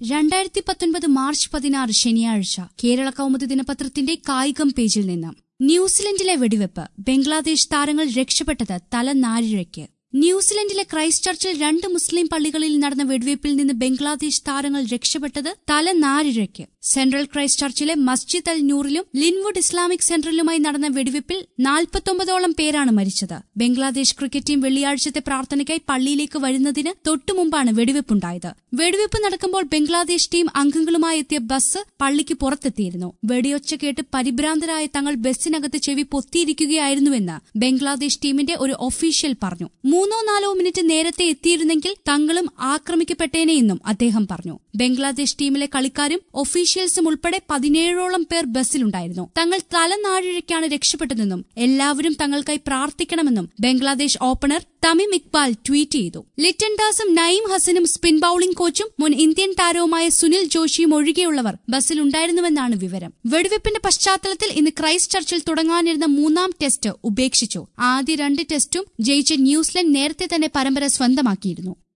രണ്ടായിരത്തി പത്തൊൻപത് മാർച്ച് പതിനാറ് ശനിയാഴ്ച കേരള കൗമുദി ദിനപത്രത്തിന്റെ കായികം പേജിൽ നിന്ന് ന്യൂസിലൻഡിലെ വെടിവെപ്പ് ബംഗ്ലാദേശ് താരങ്ങൾ രക്ഷപ്പെട്ടത് തലനാരിഴയ്ക്ക് ന്യൂസിലൻഡിലെ ക്രൈസ്റ്റ് ചർച്ചിൽ രണ്ട് മുസ്ലിം പള്ളികളിൽ നടന്ന വെടിവയ്പിൽ നിന്ന് ബംഗ്ലാദേശ് താരങ്ങൾ രക്ഷപ്പെട്ടത് തലനാരിഴയ്ക്ക് സെൻട്രൽ ക്രൈസ്റ്റ് ചർച്ചിലെ മസ്ജിദ് അൽ നൂറിലും ലിൻവുഡ് ഇസ്ലാമിക് സെന്ററിലുമായി നടന്ന വെടിവയ്പിൽ നാൽപ്പത്തൊമ്പതോളം പേരാണ് മരിച്ചത് ബംഗ്ലാദേശ് ക്രിക്കറ്റ് ടീം വെള്ളിയാഴ്ചത്തെ പ്രാർത്ഥനയ്ക്കായി പള്ളിയിലേക്ക് വരുന്നതിന് തൊട്ടുമുമ്പാണ് വെടിവയ്പുണ്ടായത് വെടിവയ്പ് നടക്കുമ്പോൾ ബംഗ്ലാദേശ് ടീം അംഗങ്ങളുമായി എത്തിയ ബസ് പള്ളിക്ക് പുറത്തെത്തിയിരുന്നു വെടിയൊച്ച കേട്ട് പരിഭ്രാന്തരായ തങ്ങൾ ബസ്സിനകത്ത് ചെവി പൊത്തിയിരിക്കുകയായിരുന്നുവെന്ന് ബംഗ്ലാദേശ് ടീമിന്റെ ഒരു ഒഫീഷ്യൽ പറഞ്ഞു മൂന്നോ നാലോ മിനിറ്റ് നേരത്തെ എത്തിയിരുന്നെങ്കിൽ തങ്ങളും ആക്രമിക്കപ്പെട്ടേനെയെന്നും അദ്ദേഹം പറഞ്ഞു ബംഗ്ലാദേശ് ടീമിലെ കളിക്കാരും ഒഫീഷ്യൽസും ഉൾപ്പെടെ പതിനേഴോളം പേർ ബസ്സിലുണ്ടായിരുന്നു തങ്ങൾ തലനാഴിഴയ്ക്കാണ് രക്ഷപ്പെട്ടതെന്നും എല്ലാവരും തങ്ങൾക്കായി പ്രാർത്ഥിക്കണമെന്നും ബംഗ്ലാദേശ് ഓപ്പണർ തമിം ഇക്ബാൽ ട്വീറ്റ് ചെയ്തു ലിറ്റൻ ദാസും നയീം ഹസനും സ്പിൻ ബൌളിംഗ് കോച്ചും മുൻ ഇന്ത്യൻ താരവുമായ സുനിൽ ജോഷിയും ഒഴികെയുള്ളവർ ബസ്സിലുണ്ടായിരുന്നുവെന്നാണ് വിവരം വെടിവെപ്പിന്റെ പശ്ചാത്തലത്തിൽ ഇന്ന് ക്രൈസ്റ്റ് ചർച്ചിൽ തുടങ്ങാനിരുന്ന മൂന്നാം ടെസ്റ്റ് ഉപേക്ഷിച്ചു ആദ്യ രണ്ട് ടെസ്റ്റും ജയിച്ച ന്യൂസിലൻഡ് നേരത്തെ തന്നെ പരമ്പര സ്വന്തമാക്കിയിരുന്നു